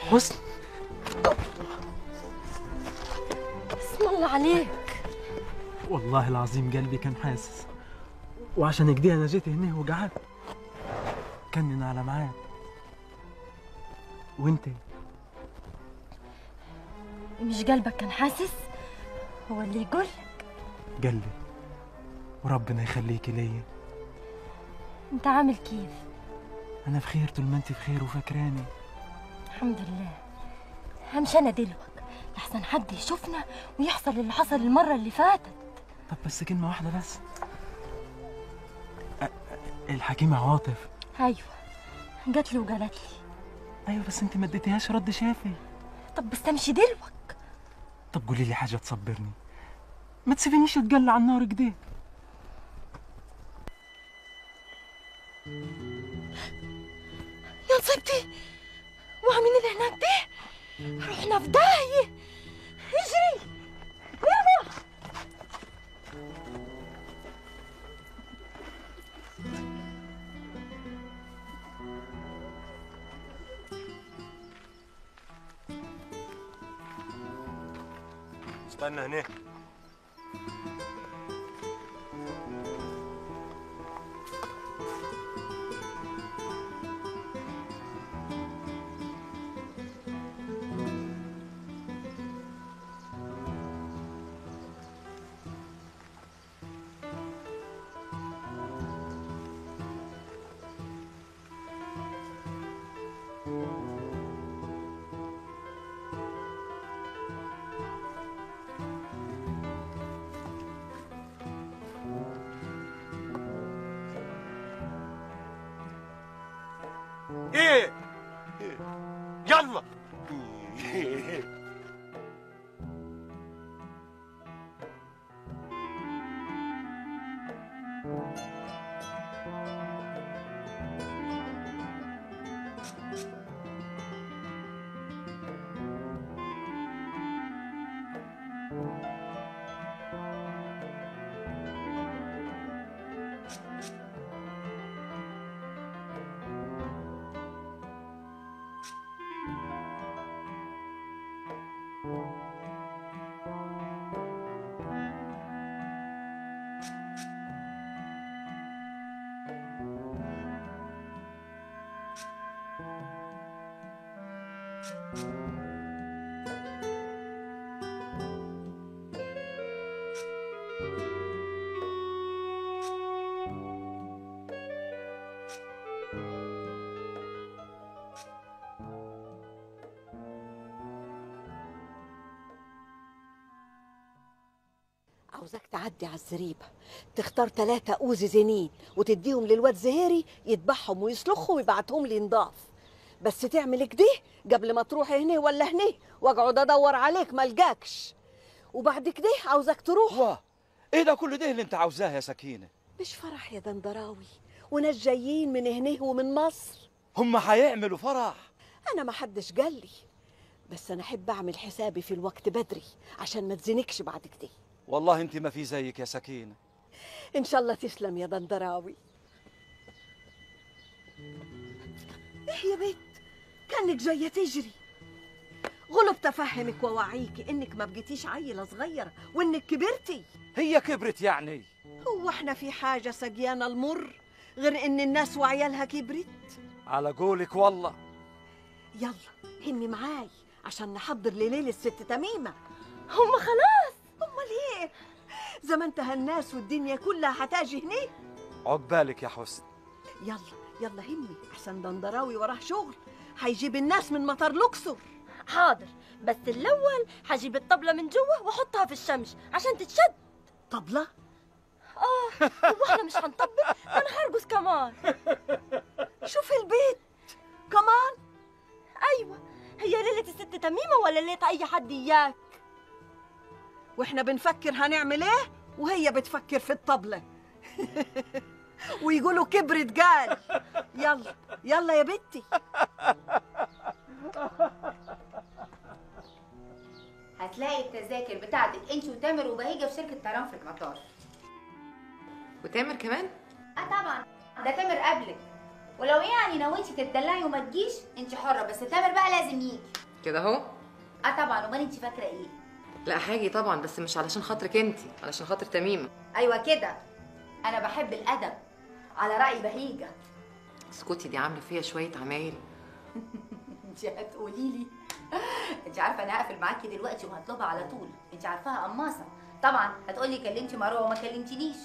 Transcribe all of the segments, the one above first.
حسن اسم الله عليك والله العظيم قلبي كان حاسس وعشان كده انا جيت هنا وقعدت كنن على ميعاد وانت مش قلبك كان حاسس هو اللي يقول قلبي وربنا يخليكي ليا انت عامل كيف انا في خير طول ما انت في خير وفاكراني الحمد لله همشي انا دلوك لحسن حد يشوفنا ويحصل اللي حصل المرة اللي فاتت طب بس كلمة واحدة بس أ- أ- الحكيمة عاطف ايوه جات لي وقالت لي ايوه بس انت ما اديتيهاش رد شافي طب بس امشي دلوك طب قولي لي حاجة تصبرني ما تسيبينيش اتجلى على النار كده يا نصيبتي وعمين اللي هناك دي رحنا في داهية اجري يلا استنى هنا ايه يلا عاوزاك تعدي على الزريبة تختار ثلاثة أوز زنين وتديهم للواد زهيري يذبحهم ويسلخهم ويبعتهم لي نضاف بس تعمل كده قبل ما تروح هنا ولا هنا واقعد ادور عليك ما القاكش وبعد كده عاوزك تروح واه ايه ده كل ده اللي انت عاوزاه يا سكينه مش فرح يا دندراوي وناس جايين من هنا ومن مصر هم هيعملوا فرح انا ما حدش قال لي بس انا احب اعمل حسابي في الوقت بدري عشان ما تزنكش بعد كده والله انت ما في زيك يا سكينه ان شاء الله تسلم يا دندراوي ايه يا بنت كانك جايه تجري غلب تفهمك ووعيكي انك ما بقيتيش عيله صغيره وانك كبرتي هي كبرت يعني هو احنا في حاجه سقيانا المر غير ان الناس وعيالها كبرت على قولك والله يلا همي معاي عشان نحضر لليل الست تميمه هم خلاص امال ايه زمان انتهى الناس والدنيا كلها هتاجي هنا عقبالك يا حسن يلا يلا همي احسن دندراوي وراه شغل هيجيب الناس من مطار الاقصر حاضر بس الاول هجيب الطبله من جوه واحطها في الشمس عشان تتشد طبله اه هو احنا مش هنطبل ده انا هرقص كمان شوف البيت كمان ايوه هي ليله الست تميمه ولا ليله اي حد اياك واحنا بنفكر هنعمل ايه وهي بتفكر في الطبله ويقولوا كبرت قال يلا يلا يا بنتي هتلاقي التذاكر بتاعتك انت وتامر وبهيجه في شركه طيران في المطار وتامر كمان اه طبعا ده تامر قبلك ولو يعني نويتي تتدلعي وما تجيش انت حره بس تامر بقى لازم يجي كده اهو اه طبعا امال انت فاكره ايه لا هاجي طبعا بس مش علشان خاطرك انت علشان خاطر تميمه ايوه كده انا بحب الادب على راي بهيجه اسكتي دي عامله فيها شويه عمايل انت هتقولي لي انت عارفه انا هقفل معاكي دلوقتي وهطلبها على طول انت عارفاها قماصه طبعا هتقولي كلمتي مروه وما كلمتنيش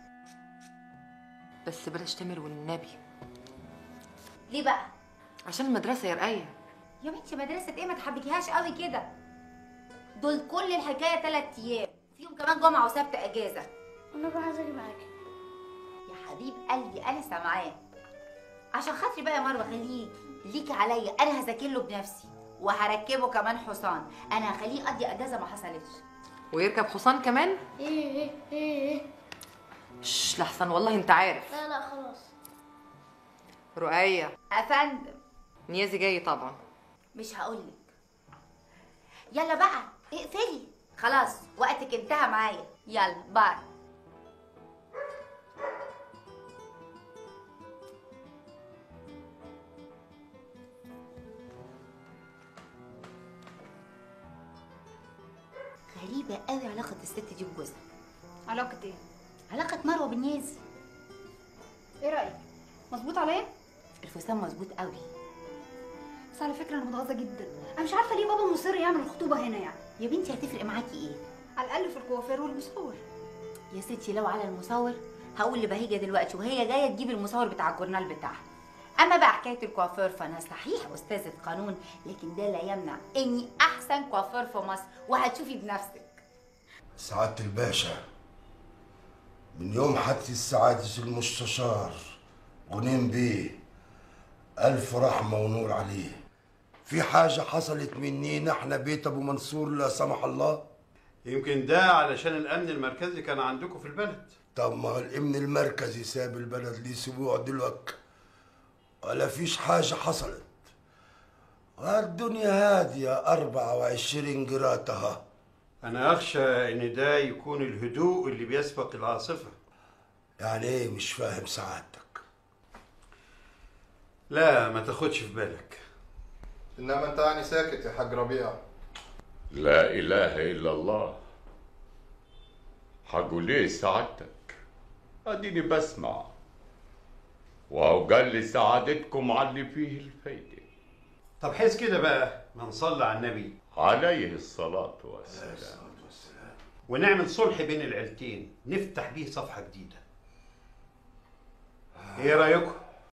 بس بلاش تامر والنبي ليه بقى عشان المدرسه يا رقيه يا بنتي مدرسه ايه ما تحبكيهاش قوي كده دول كل الحكايه ثلاث ايام فيهم كمان جمعه وسبت اجازه انا بقى عايزه اجي معاكي يا حبيب قلبي انا سامعاه عشان خاطري بقى يا مروه خليه ليكي عليا انا هذاكر له بنفسي وهركبه كمان حصان انا هخليه يقضي اجازه ما حصلتش ويركب حصان كمان ايه ايه ايه ايه شش لحسن والله انت عارف لا لا خلاص رقيه افندم نيازي جاي طبعا مش هقولك يلا بقى اقفلي خلاص وقتك انتهى معايا يلا باي غريبة قوي علاقة الست دي بجوزها علاقة ايه؟ علاقة مروة بالنيازي ايه رأيك؟ مظبوط عليا؟ الفستان مظبوط قوي بس على فكرة انا متغاظة جدا انا مش عارفة ليه بابا مصر يعمل الخطوبة هنا يعني يا بنتي هتفرق معاكي ايه على الاقل في الكوافير والمصور يا ستي لو على المصور هقول لبهيجه دلوقتي وهي جايه تجيب المصور بتاع الجورنال بتاعها اما بقى حكايه الكوافير فانا صحيح استاذه قانون لكن ده لا يمنع اني احسن كوافير في مصر وهتشوفي بنفسك سعادة الباشا من يوم حادث السعادة المستشار غنيم بيه ألف رحمة ونور عليه في حاجة حصلت مني احنا بيت أبو منصور لا سمح الله يمكن ده علشان الامن المركزي كان عندكم في البلد طب ما الامن المركزي ساب البلد ليه اسبوع دلوقتي ولا فيش حاجة حصلت الدنيا هادية أربعة وعشرين جراتها انا اخشى ان ده يكون الهدوء اللي بيسبق العاصفه يعني ايه مش فاهم سعادتك لا ما تاخدش في بالك انما انت يعني ساكت يا حاج ربيع لا إله إلا الله حقول ليه سعادتك أديني بسمع وهو قال لي سعادتكم على اللي فيه الفايدة طب حس كده بقى ما نصلي على النبي عليه الصلاة والسلام ونعمل صلح بين العيلتين نفتح بيه صفحه جديده ايه رايكم